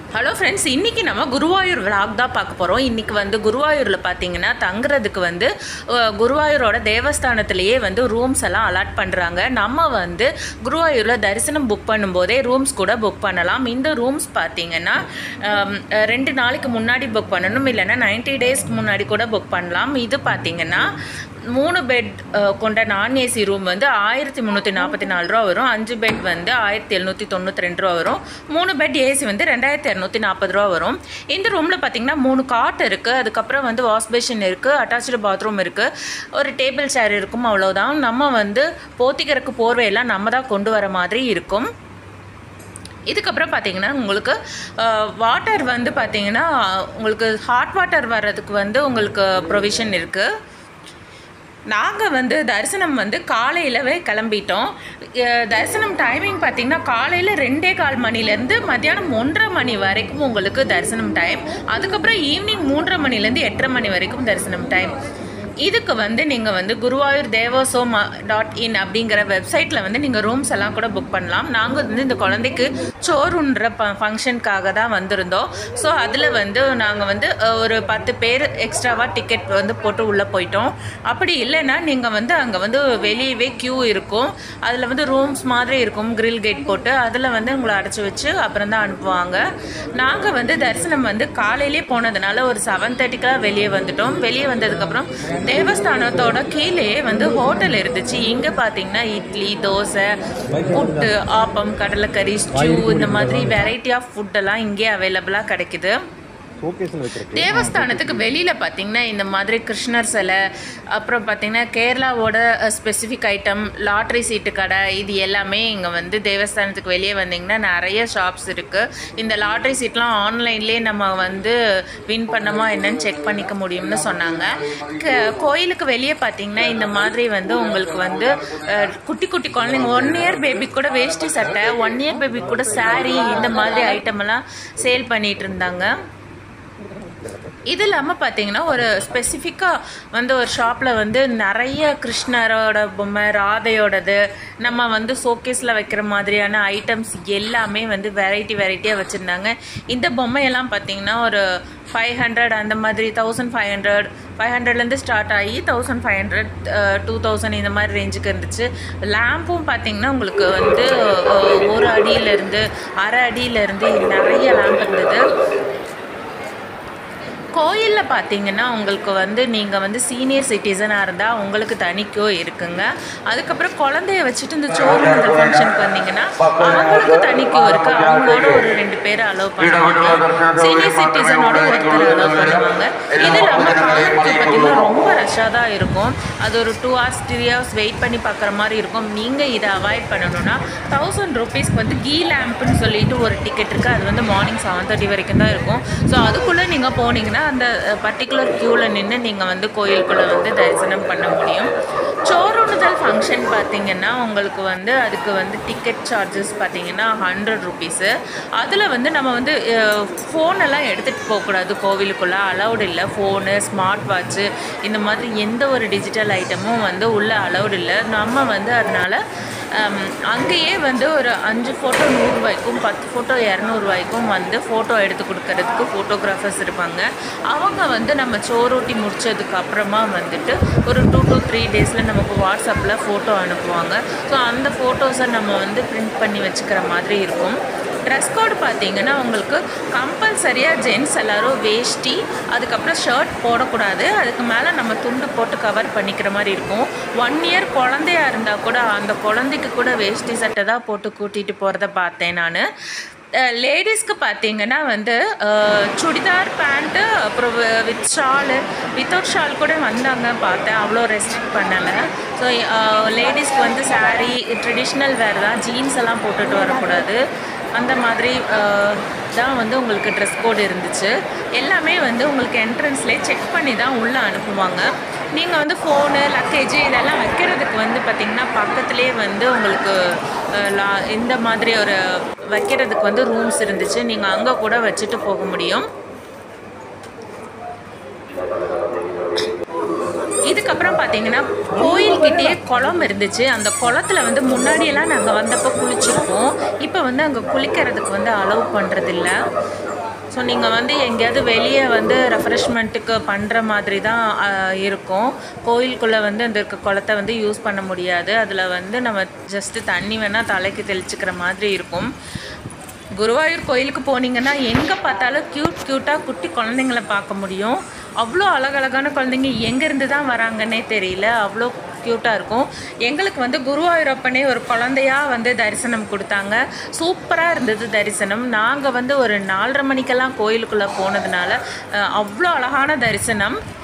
hello friends இன்றைக்கி நம்ம Guruvayur vlog தான் பார்க்க போகிறோம் இன்றைக்கி வந்து குருவாயூரில் பார்த்தீங்கன்னா தங்குறதுக்கு வந்து அஹ், குருவாயூரோட தேவஸ்தானத்திலேயே வந்து ரூம்ஸ் எல்லாம் அலாட் பண்ணுறாங்க நம்ம வந்து குருவாயூரில் தரிசனம் புக் பண்ணும்போதே ரூம்ஸ் கூட புக் பண்ணலாம் இந்த ரூம்ஸ் பார்த்தீங்கன்னா அம், அஹ், ரெண்டு நாளைக்கு முன்னாடி புக் பண்ணணும் இல்லைன்னா 90 டேஸ்க்கு முன்னாடி கூட புக் பண்ணலாம் இது பார்த்தீங்கன்னா மூணு பெட் கொண்ட நான் ஏசி ரூம் வந்து ஆயிரத்தி முந்நூற்றி நாற்பத்தி நாலு ரூபா வரும் அஞ்சு பெட் வந்து ஆயிரத்தி எழுநூற்றி தொண்ணூற்றி ரெண்டு ரூபா வரும் மூணு பெட் ஏசி வந்து ரெண்டாயிரத்தி இரநூத்தி நாற்பது ரூபா வரும் இந்த ரூமில் பார்த்தீங்கன்னா மூணு காட் இருக்குது அதுக்கப்புறம் வந்து வாஷ் பேஷன் இருக்குது அட்டாச்சு பாத்ரூம் இருக்குது ஒரு டேபிள் சேர் இருக்கும் அவ்வளோதான் நம்ம வந்து போத்திக்கிறதுக்கு போர்வையெல்லாம் நம்ம தான் கொண்டு வர மாதிரி இருக்கும் இதுக்கப்புறம் பார்த்தீங்கன்னா உங்களுக்கு வாட்டர் வந்து பார்த்தீங்கன்னா உங்களுக்கு ஹாட் வாட்டர் வர்றதுக்கு வந்து உங்களுக்கு ப்ரொவிஷன் இருக்குது நாங்கள் வந்து தரிசனம் வந்து காலையிலவே கிளம்பிட்டோம் அஹ் தரிசனம் டைமிங் பார்த்தீங்கன்னா காலையில் ரெண்டே கால் மணிலேருந்து மத்தியானம் ஒன்றரை மணி வரைக்கும் உங்களுக்கு தரிசனம் டைம் அதுக்கப்புறம் ஈவினிங் மூன்றரை மணிலேருந்து எட்டரை மணி வரைக்கும் தரிசனம் டைம் இதுக்கு வந்து நீங்கள் வந்து குருவாயூர் தேவசோம் டாட் இன் அப்படிங்கிற வெப்சைட்டில் வந்து நீங்கள் ரூம்ஸ் எல்லாம் கூட புக் பண்ணலாம் நாங்கள் வந்து இந்த குழந்தைக்கு சோறுன்ற ப ஃபங்க்ஷனுக்காக தான் வந்திருந்தோம் ஸோ அதில் வந்து நாங்கள் வந்து அஹ், ஒரு பத்து பேர் எக்ஸ்ட்ராவாக டிக்கெட் வந்து போட்டு உள்ளே போயிட்டோம் அப்படி இல்லைன்னா நீங்கள் வந்து அங்கே வந்து வெளியவே க்யூ இருக்கும் அதில் வந்து ரூம்ஸ் மாதிரி இருக்கும் கிரில் கேட் போட்டு அதில் வந்து உங்களை அடைச்சி வச்சு அப்புறம் தான் அனுப்புவாங்க நாங்கள் வந்து தரிசனம் வந்து காலையிலே போனதுனால ஒரு செவன் தேர்ட்டிக்கெலாம் வெளியே வந்துட்டோம் வெளியே வந்ததுக்கப்புறம் தேவஸ்தானத்தோட கீழே வந்து ஹோட்டல் இருந்துச்சு இங்கே பார்த்தீங்கன்னா இட்லி தோசை புட்டு ஆப்பம் கடலைக்கறி ஸ்டியூ இந்த மாதிரி வெரைட்டி ஆஃப் ஃபுட்டெல்லாம் இங்கே அவைலபிளாக கிடைக்குது ஷோகேஸில் வைக்கிறக்கு தேவஸ்தானத்துக்கு வெளியில் பார்த்தீங்கன்னா இந்த மாதிரி கிருஷ்ணர் சிலை அப்புறம் பார்த்தீங்கன்னா கேரளாவோட ஸ்பெசிஃபிக் ஐட்டம் லாட்ரி சீட்டு கடை இது எல்லாமே இங்கே வந்து தேவஸ்தானத்துக்கு வெளியே வந்தீங்கன்னா நிறைய ஷாப்ஸ் இருக்குது இந்த லாட்ரி சீட்லாம் ஆன்லைன்லேயே நம்ம வந்து வின் பண்ணோமா என்னன்னு செக் பண்ணிக்க முடியும்னு சொன்னாங்க க- கோயிலுக்கு வெளியே பார்த்தீங்கன்னா இந்த மாதிரி வந்து உங்களுக்கு வந்து அஹ், குட்டி குட்டி குழந்தைங்க ஒன் இயர் பேபி கூட வேஷ்டி சட்டை ஒன் இயர் பேபி கூட saree இந்த மாதிரி ஐட்டம் எல்லாம் சேல் பண்ணிட்டு இருந்தாங்க இது இல்லாமல் பார்த்தீங்கன்னா ஒரு ஸ்பெசிஃபிக்காக வந்து ஒரு ஷாப்பில் வந்து நிறைய கிருஷ்ணரோட பொம்மை ராதையோடது நம்ம வந்து ஷோகேஸில் வைக்கிற மாதிரியான ஐட்டம்ஸ் எல்லாமே வந்து வெரைட்டி வெரைட்டியாக வச்சுருந்தாங்க இந்த பொம்மையெல்லாம் பார்த்தீங்கன்னா ஒரு ஃபைவ் ஹண்ட்ரட் அந்த மாதிரி தௌசண்ட் ஃபைவ் ஹண்ட்ரட் ஃபைவ் ஹண்ட்ரட்லேருந்து ஸ்டார்ட் ஆகி thousand five hundred two thousand இந்த மாதிரி ரேஞ்சுக்கு இருந்துச்சு லேம்பும் பார்த்தீங்கன்னா உங்களுக்கு வந்து அஹ், ஒரு அடியிலேருந்து அரை அடியிலேருந்து நிறைய லேம்ப் இருந்தது கோயிலில் பார்த்தீங்கன்னா உங்களுக்கு வந்து நீங்கள் வந்து சீனியர் சிட்டிசனாக இருந்தால் உங்களுக்கு தனிக்கோ இருக்குங்க அதுக்கப்புறம் குழந்தைய வச்சுட்டு இந்த சோறுங்குதல் ஃபங்க்ஷனுக்கு வந்தீங்கன்னா அவங்களுக்கு தனிக்கோ இருக்குது அவங்களோட ஒரு ரெண்டு பேரை அலோவ் பண்ணுவாங்க சீனியர் சிட்டிசனோட ஒருத்தர் அலோவ் பண்ணுவாங்க இது இல்லாமல் காலத்துக்கு பார்த்தீங்கன்னா ரொம்ப ரஷ்ஷாக தான் இருக்கும் அது ஒரு two hours three hours wait பண்ணி பார்க்குற மாதிரி இருக்கும் நீங்கள் இதை அவாய்ட் பண்ணணும்னா தௌசண்ட் ருபீஸ்க்கு வந்து கீ லேம்ப்னு சொல்லிட்டு ஒரு டிக்கெட் இருக்குது அது வந்து மார்னிங் செவன் தேர்ட்டி வரைக்கும் தான் இருக்கும் ஸோ அதுக்குள்ளே நீங்கள் போனீங்கன்னா அந்த பர்டிகுலர் க்யூவில் நின்று நீங்கள் வந்து கோயிலுக்குள்ளே வந்து தரிசனம் பண்ண முடியும் சோறுணுதல் ஃபங்க்ஷன் பார்த்தீங்கன்னா உங்களுக்கு வந்து அதுக்கு வந்து டிக்கெட் சார்ஜஸ் பார்த்தீங்கன்னா ஹண்ட்ரட் ருபீஸு அதில் வந்து நம்ம வந்து ஃபோன் எல்லாம் எடுத்துகிட்டு போகக்கூடாது கோவிலுக்குள்ளே அலௌடு இல்லை ஃபோனு ஸ்மார்ட் வாட்ச்சு இந்த மாதிரி எந்த ஒரு டிஜிட்டல் ஐட்டமும் வந்து உள்ளே அலௌடு இல்லை நம்ம வந்து அதனால் ஹம், அங்கேயே வந்து ஒரு அஞ்சு ஃபோட்டோ நூறுரூவாய்க்கும் பத்து ஃபோட்டோ இரநூறுவாய்க்கும் வந்து ஃபோட்டோ எடுத்து கொடுக்கறதுக்கு ஃபோட்டோகிராஃபர்ஸ் இருப்பாங்க அவங்க வந்து நம்ம சோறூட்டி முடிச்சதுக்கு அப்புறமா வந்துட்டு ஒரு டூ to த்ரீ டேஸில் நமக்கு வாட்ஸ்அப்பில் ஃபோட்டோ அனுப்புவாங்க ஸோ அந்த ஃபோட்டோஸை நம்ம வந்து பிரிண்ட் பண்ணி வச்சுக்கிற மாதிரி இருக்கும் ட்ரெஸ் கோட் பார்த்தீங்கன்னா உங்களுக்கு கம்பல்சரியாக ஜென்ஸ் எல்லாரும் வேஷ்டி அதுக்கப்புறம் ஷர்ட் போடக்கூடாது அதுக்கு மேலே நம்ம துண்டு போட்டு கவர் பண்ணிக்கிற மாதிரி இருக்கும் ஒன் இயர் குழந்தையா இருந்தால் கூட அந்த குழந்தைக்கு கூட வேஷ்டி சட்டை தான் போட்டு கூட்டிகிட்டு போகிறத பார்த்தேன் நான் லேடிஸ்க்கு பார்த்தீங்கன்னா வந்து அஹ், சுடிதார் பேண்ட்டு அப்புறம் வித் ஷாலு வித்தவுட் ஷால் கூட வந்தாங்க பார்த்தேன் அவ்வளோ ரெஸ்ட்ரிக்ட் பண்ணலை ஸோ லேடிஸ்க்கு வந்து saree ட்ரெடிஷ்னல் வேர் தான் ஜீன்ஸ் எல்லாம் போட்டுட்டு வரக்கூடாது அந்த மாதிரி அஹ், தான் வந்து உங்களுக்கு ட்ரெஸ் கோட் இருந்துச்சு எல்லாமே வந்து உங்களுக்கு என்ட்ரன்ஸ்லேயே செக் பண்ணி தான் உள்ளே அனுப்புவாங்க நீங்கள் வந்து ஃபோனு லக்கேஜ் இதெல்லாம் வைக்கிறதுக்கு வந்து பார்த்திங்கன்னா பக்கத்துலேயே வந்து உங்களுக்கு அஹ், லா இந்த மாதிரி ஒரு வைக்கிறதுக்கு வந்து ரூம்ஸ் இருந்துச்சு நீங்கள் அங்கே கூட வச்சுட்டு போக முடியும் இதுக்கப்புறம் பார்த்தீங்கன்னா கோயில்கிட்டயே குளம் இருந்துச்சு அந்த குளத்துல வந்து முன்னாடியெல்லாம் நாங்கள் வந்தப்போ குளிச்சிருப்போம் இப்போ வந்து அங்கே குளிக்கிறதுக்கு வந்து அலோவ் பண்ணுறதில்ல ஸோ நீங்கள் வந்து எங்கேயாவது வெளியே வந்து ரெஃப்ரெஷ்மெண்ட்டுக்கு பண்ணுற மாதிரி தான் அஹ், இருக்கும் கோயிலுக்குள்ளே வந்து அந்த இருக்க குளத்தை வந்து யூஸ் பண்ண முடியாது அதில் வந்து நம்ம ஜஸ்ட்டு தண்ணி வேணால் தலைக்கு தெளிச்சுக்கிற மாதிரி இருக்கும் குருவாயூர் கோயிலுக்கு போனீங்கன்னா எங்கே பார்த்தாலும் க்யூட் க்யூட்டாக குட்டி குழந்தைங்கள பார்க்க முடியும் அவ்வளோ அழகழகான குழந்தைங்க எங்கேருந்து தான் வராங்கன்னே தெரியல அவ்வளோ க்யூட்டாக இருக்கும் எங்களுக்கு வந்து குருவாயூரப்பனே ஒரு குழந்தையா வந்து தரிசனம் கொடுத்தாங்க சூப்பராக இருந்தது தரிசனம் நாங்கள் வந்து ஒரு நாலரை மணிக்கெல்லாம் கோயிலுக்குள்ளே போனதுனால அஹ், அவ்வளோ அழகான தரிசனம்